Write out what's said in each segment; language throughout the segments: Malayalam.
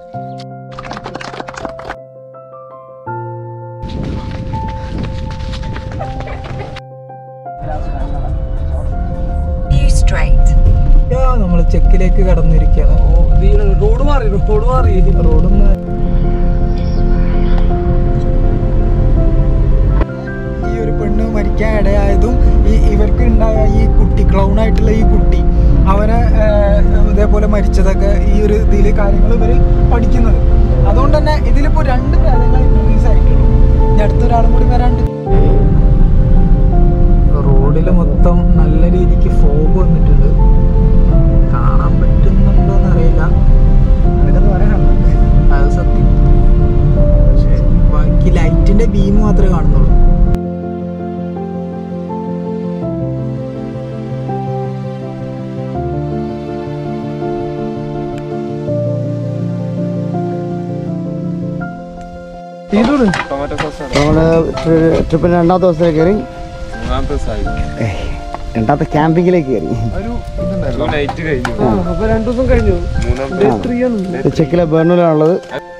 View straight. നമ്മൾ ചെക്കിലേക്ക് കടന്നിരിക്കുകയാണ് റോഡ് മാറി റോഡ് മാറി റോഡൊന്ന് ഈ ഒരു പെണ്ണ് മരിക്കാൻ ഇടയായതും ഈ ഇവർക്ക് ഉണ്ടായ ഈ കുട്ടി ക്ലൗൺ ആയിട്ടുള്ള ഈ കുട്ടി അവനെ ഏഹ്, ഇതേപോലെ മരിച്ചതൊക്കെ ഈ ഒരു ഇതിൽ കാര്യങ്ങൾ ഇവർ പഠിക്കുന്നത് അതുകൊണ്ട് തന്നെ ഇതിലിപ്പോൾ രണ്ട് കാര്യങ്ങൾ ഇൻട്രൊഡ്യൂസ് ആയിട്ടുള്ളൂ ഇനി അടുത്തൊരാളും കൂടി വരാണ്ട് റോഡിൽ മൊത്തം നല്ല രീതിക്ക് ഫോഗ് വന്നിട്ടുണ്ട് കാണാൻ പറ്റുന്നുണ്ടോ എന്നറിയില്ല അത് സത്യം പക്ഷേ ബാക്കി ലൈറ്റിന്റെ ബീം മാത്രമേ കാണുന്നുള്ളൂ നമ്മള് ട്രിപ്പിന് രണ്ടാമത്തെ ദിവസത്തേക്ക് കയറി മൂന്നാമത്തെ ദിവസമായി ഏയ്, രണ്ടാമത്തെ ക്യാമ്പിങ്ങിലേക്ക് കയറി നൈറ്റ് കഴിഞ്ഞു അപ്പൊ രണ്ടു ദിവസം കഴിഞ്ഞു മൂന്നാമത്തെ ത്രീ ആണ് ചെക്കിലെ ബേർണൂലാണുള്ളത്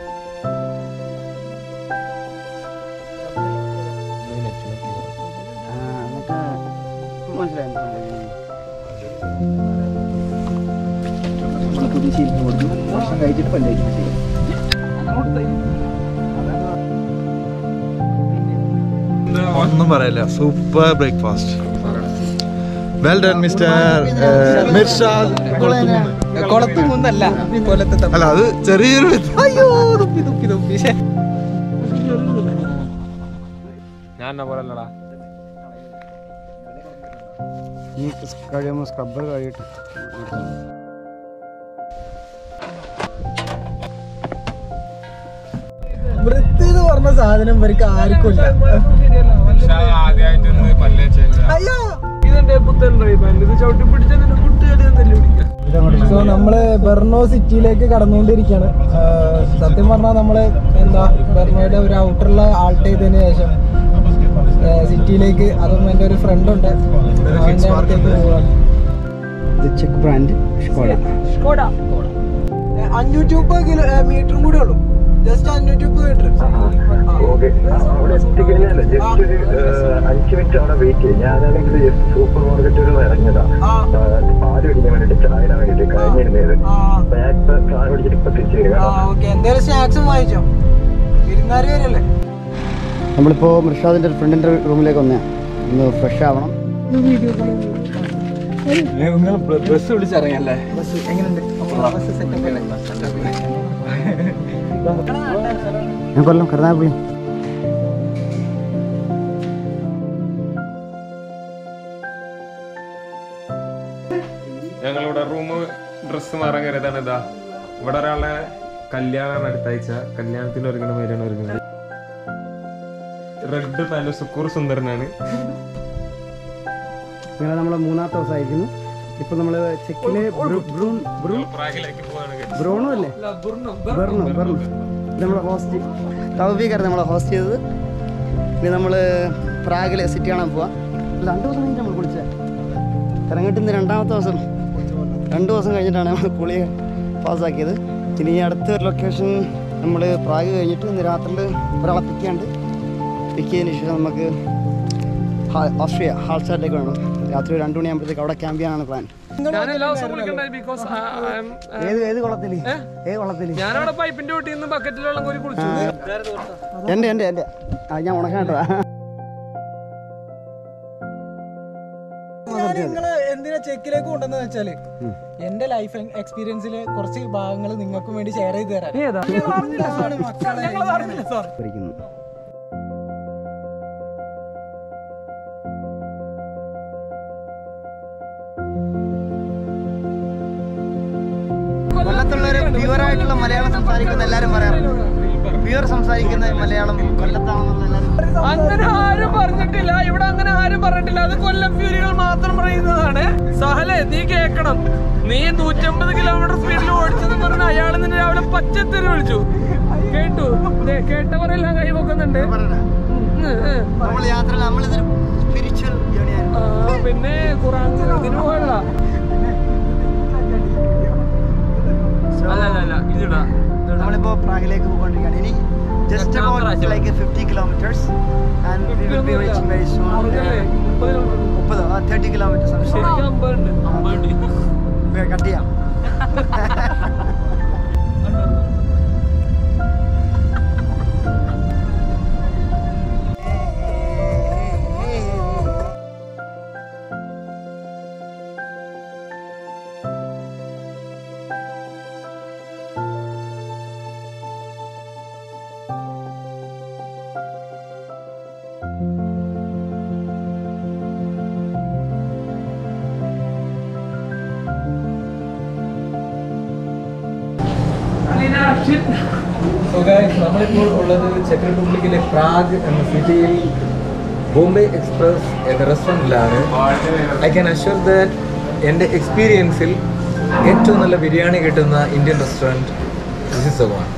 ഒന്നും പറയല്ല super breakfast well done mister Mirshad കുളത്തുമുന്നല്ല കൊല്ലത്തെ അല്ല അത് ചെറിയൊരു അയ്യോ തുപ്പി തുപ്പി തുപ്പി ശ്ശെ. ഞാൻ എന്നെ പോലെ അല്ലടാ ഈ കഴിയുമ്പോൾ സ്ക്രബ്ബർ കഴിയിട്ട് വൃത്തി എന്ന് പറഞ്ഞ സാധനം ഇവർക്ക് ആർക്കും ഇല്ല ആദ്യമായിട്ട് പല്ലേച്ച അയ്യോ ഇതെന്റെ പുത്തൻ ഡ്രൈവ് ഇത് ചവിട്ടി പിടിച്ച നിന്റെ കുട്ടികളെ ഞാൻ തല്ലി പിടിക്കാം സോ നമ്മള് ബെർണോ സിറ്റിയിലേക്ക് കടന്നുകൊണ്ടിരിക്കുകയാണ് ആഹ് സത്യം പറഞ്ഞാൽ നമ്മള് എന്താ ബെർണോയുടെ ഒരു ഔട്ടറുള്ള ആൾട്ട് ചെയ്തതിന് ശേഷം ആഹ് സിറ്റിയിലേക്ക് അതും എൻ്റെ ഒരു ഫ്രണ്ട് ഉണ്ട് അവൻ്റെ അടുത്തേക്ക് പോവാണ് ഇത് ചെക്ക് ബ്രാൻഡ് ഷ്കോഡ അഞ്ഞൂറ്റി മുപ്പത് കിലോ മീറ്ററും കൂടെ ഉള്ളൂ ജസ്റ്റ് അഞ്ഞൂറ്റി മുപ്പത് മീറ്റർ ഓക്കെ അവിടെ എത്തിക്കഴിഞ്ഞാൽ ജസ്റ്റ് ഒരു ഏഹ്, അഞ്ച് മിനിറ്റ് അവിടെ വെയിറ്റ് ചെയ്യും ഞാനാണെങ്കിൽ ജസ്റ്റ് സൂപ്പർ മാർക്കറ്റിൽ ഇറങ്ങിയതാ ആ. ഏഹ്, പാല് പിടിക്കാൻ വേണ്ടിട്ട് ചായ വേണ്ടിട്ട് കഴിഞ്ഞിരുന്നത് ബാക്ക് ചായ പിടിച്ചിട്ട് ഇപ്പൊ തിരിച്ചു വരിക ഓക്കെ എന്തെങ്കിലും സ്നാക്സും വാങ്ങിച്ചോ വിരുന്നാര് വരല്ലേ നമ്മളിപ്പോൾ മിർഷാദിൻ്റെ ഫ്രണ്ടിൻ്റെ റൂമിലേക്ക് വന്നേ ഒന്ന് ഫ്രഷ് ആവണം ബസ് വിളിച്ചിറങ്ങിയല്ലേ ബസ് എങ്ങനെയുണ്ട് ബസ് സെറ്റപ്പ് ഞാൻ കൊല്ലം കരുനാഗപ്പള്ളി ഞങ്ങളിവിടെ റൂം ഡ്രസ്സ് മാറാൻ കയറിയതാണ് ഇതാ ഇവിടെ ഒരാളെ കല്യാണമാണ് അടുത്താഴ്ച കല്യാണത്തിന് ഒരുങ്ങണ പേരാണ് ഒരുങ്ങുന്നത് റെഡ് പാൻറ് സുക്കൂർ സുന്ദരനാണ് ഇങ്ങനെ നമ്മൾ മൂന്നാമത്തെ ദിവസമായിരിക്കുന്നു ഇപ്പൊ നമ്മള് ചെക്കില് പ്രാഗിലേക്ക് പോവാണ് ബ്രോണോ അല്ലേ ബെർണോ ബെർണോ നമ്മളെ ഹോസ്റ്റ് തൗബീഖാണ് നമ്മളെ ഹോസ്റ്റ് ചെയ്തത് ഇനി നമ്മള് പ്രാഗിലെ സിറ്റി കാണാൻ പോവാം രണ്ട് ദിവസം കഴിഞ്ഞിട്ട് നമ്മൾ കുളിച്ചത് ഇറങ്ങിയിട്ട് ഇന്ന് രണ്ടാമത്തെ ദിവസം രണ്ട് ദിവസം കഴിഞ്ഞിട്ടാണ് നമ്മൾ കുളി പാസ്സാക്കിയത് ഇനി ഈ അടുത്ത ഒരു ലൊക്കേഷൻ നമ്മൾ പ്രാഗ് കഴിഞ്ഞിട്ട് ഇന്ന് രാത്രിയിൽ ഒരാളെ പിക്ക് ചെയ്യാണ്ട് പിക്ക് ചെയ്തതിന് ശേഷം നമുക്ക് ഹാ- ഓസ്ട്രിയ ഹാൾസ്റ്റാറ്റിലേക്ക് വേണം രാത്രി ഒരു രണ്ട് മണിയാകുമ്പോഴത്തേക്ക് അവിടെ ക്യാമ്പ് ചെയ്യാനാണ് പ്ലാൻ ഞാൻ എല്ലാ ദിവസവും കുളിക്കണ്ടായി ബിക്കോസ് ഏത് ഏത് കുളത്തിൽ ഏത് കുളത്തിൽ ഞാനവിടെ പൈപ്പിന്റെ ഒട്ടി നിന്ന് ബക്കറ്റിൽ വെള്ളം കോരി കുളിച്ചു എൻ്റെ എൻ്റെ എൻ്റെ ആ ഞാൻ ഉണക്കാണ്ടതാ ഞാൻ നിങ്ങള് എന്തിനാ ചെക്കിലേക്ക് കൊണ്ടുവന്ന് വെച്ചാല് എന്റെ ലൈഫ് എക്സ്പീരിയൻസിലെ കുറച്ച് ഭാഗങ്ങൾ നിങ്ങൾക്കും വേണ്ടി ഷെയർ ചെയ്ത് തരാം എന്താണ് മക്കളെ ഇങ്ങനെ? പഠിക്കുന്നു കൊല്ലത്തുള്ള ഒരു പ്യുവർ ആയിട്ടുള്ള മലയാളം സംസാരിക്കുന്ന എല്ലാരും പറയാറുണ്ട് പ്യുവർ സംസാരിക്കുന്ന മലയാളം കൊല്ലത്താണെന്നുള്ള എല്ലാരും അങ്ങനെ ആരും പറഞ്ഞിട്ടില്ല ഇവിടെ അങ്ങനെ ആരും പറഞ്ഞിട്ടില്ല അത് കൊല്ലം ഫ്യൂരികൾ മാത്രം പറയുന്നതാണ് സഹലെ നീ കേക്കണം നീ നൂറ്റമ്പത് കിലോമീറ്റർ സ്പീഡിൽ ഓടിച്ചെന്ന് പറഞ്ഞ അയാൾ നിന്നെ രാവിലെ പച്ചത്തെറി വിളിച്ചു കേട്ടു ദേ, കേട്ടവരെല്ലാം കൈ പൊക്കുന്നുണ്ട് പറയണേ ഉം, ഉം. നമ്മൾ യാത്ര നമ്മളിതൊരു സ്പിരിച്വൽ ജേണിയാണ് ആ, പിന്നെ ഖുറാൻ ഇതിന് പോയല്ല സോ അല്ല അല്ല അല്ല ഇതിടാ നമ്മളിപ്പോ പ്രാഗിലേക്ക് പോയിക്കൊണ്ടിരിക്കുകയാണ് ഇനി ജസ്റ്റ് എത്രാം പ്രാവശ്യം? Like fifty kilometres and we will be reaching very soon മുപ്പത് തേർട്ടി കിലോമീറ്റേഴ്സ് ശരിക്കും അമ്പതുണ്ട് അമ്പതുണ്ട് കട്ട് ചെയ്യാം So guys, നമ്മളിപ്പോൾ ഉള്ളത് ചെക്ക് റിപ്പബ്ലിക്കിലെ പ്രാഗ് എന്ന സിറ്റിയിൽ ബോംബെ എക്സ്പ്രസ് എന്ന റെസ്റ്റോറൻറ്റിലാണ് ഐ ക്യാൻ അഷ്വർ ദാറ്റ് എൻ്റെ എക്സ്പീരിയൻസിൽ ഏറ്റവും നല്ല ബിരിയാണി കിട്ടുന്ന Indian restaurant this is one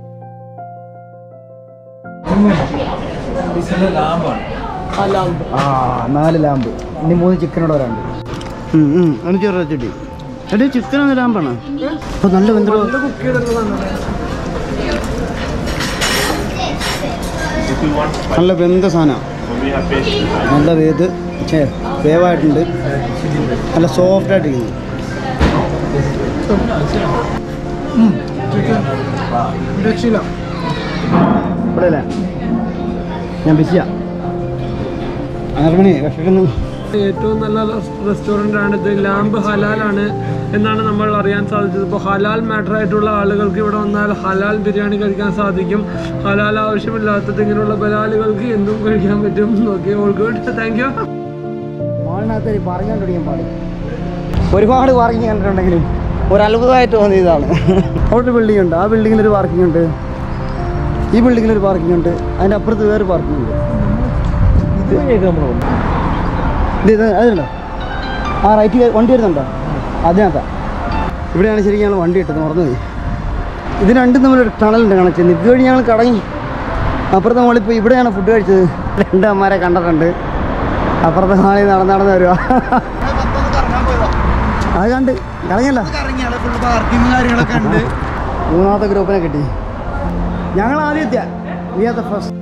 ലാമ്പാണ് ആ നാല് ലാമ്പ് ഇനി മൂന്ന് ചിക്കനോട് വരാണ്ട് എനിക്ക് ചെറുതി എടേ ചിക്കൻ ഒന്ന് ലാമ്പാണ് അപ്പൊ നല്ല വെന്തോ നല്ല വെന്ത സാധനം നല്ല വേത് ഛേ, വേവായിട്ടുണ്ട് നല്ല സോഫ്റ്റ് ആയിട്ടിരിക്കുന്നു രക്ഷയില്ല ഇവിടെ അല്ലേ ഞാൻ ബിസിയാ ആറ് മണി വിഷക്കുന്നു ഏറ്റവും നല്ല റെസ്റ്റോറൻ്റ് ആണ് ഇത് ലാമ്പ് ഹലാലാണ് എന്നാണ് നമ്മൾ അറിയാൻ സാധിച്ചത് ഇപ്പോൾ ഹലാൽ മാറ്റർ ആയിട്ടുള്ള ആളുകൾക്ക് ഇവിടെ വന്നാൽ ഹലാൽ ബിരിയാണി കഴിക്കാൻ സാധിക്കും ഹലാൽ ആവശ്യമില്ലാത്തത് ഇങ്ങനെയുള്ള ബലാലുകൾക്ക് എന്തും കഴിക്കാൻ പറ്റും okay all good thank you മോളിനകത്ത് പറയാൻ തുടങ്ങിയാൽ പാടില്ല ഒരുപാട് പാർക്കിംഗ് കണ്ടിട്ടുണ്ടെങ്കിലും ഒരു അത്ഭുതമായിട്ട് തോന്നിയതാണ് അവിടെ ഒരു ബിൽഡിംഗ് ഉണ്ട് ആ ബിൽഡിങ്ങിൽ ഒരു പാർക്കിംഗ് ഉണ്ട് ഈ ബിൽഡിങ്ങിൽ ഒരു പാർക്കിംഗ് ഉണ്ട് അതിൻ്റെ അപ്പുറത്ത് വേറെ പാർക്കിംഗ് ഉണ്ട് ഇത് ഇത് അതുണ്ടോ ആ റൈറ്റ് വണ്ടി വരുന്നുണ്ടോ അതിനകത്താ ഇവിടെയാണ് ശരിക്കും ഞങ്ങൾ വണ്ടി ഇട്ടത് മറന്നുപോയി ഇത് രണ്ടും തമ്മിലൊരു ടണലുണ്ട് കണക്ഷൻ ഇതുവഴി ഞങ്ങൾ കടങ്ങി അപ്പുറത്തെ മോളിപ്പോൾ ഇവിടെയാണ് ഫുഡ് കഴിച്ചത് രണ്ട് അമ്മമാരെ കണ്ടിട്ടുണ്ട് അപ്പുറത്തെ മാളിൽ നടന്ന് നടന്ന് വരുവാ അത് കണ്ട് കറങ്ങിയല്ല മൂന്നാമത്തെ ഗ്രൂപ്പിനെ കിട്ടി ഞങ്ങൾ ആദ്യം എത്തിയ വി ആർ ദ ഫസ്റ്റ്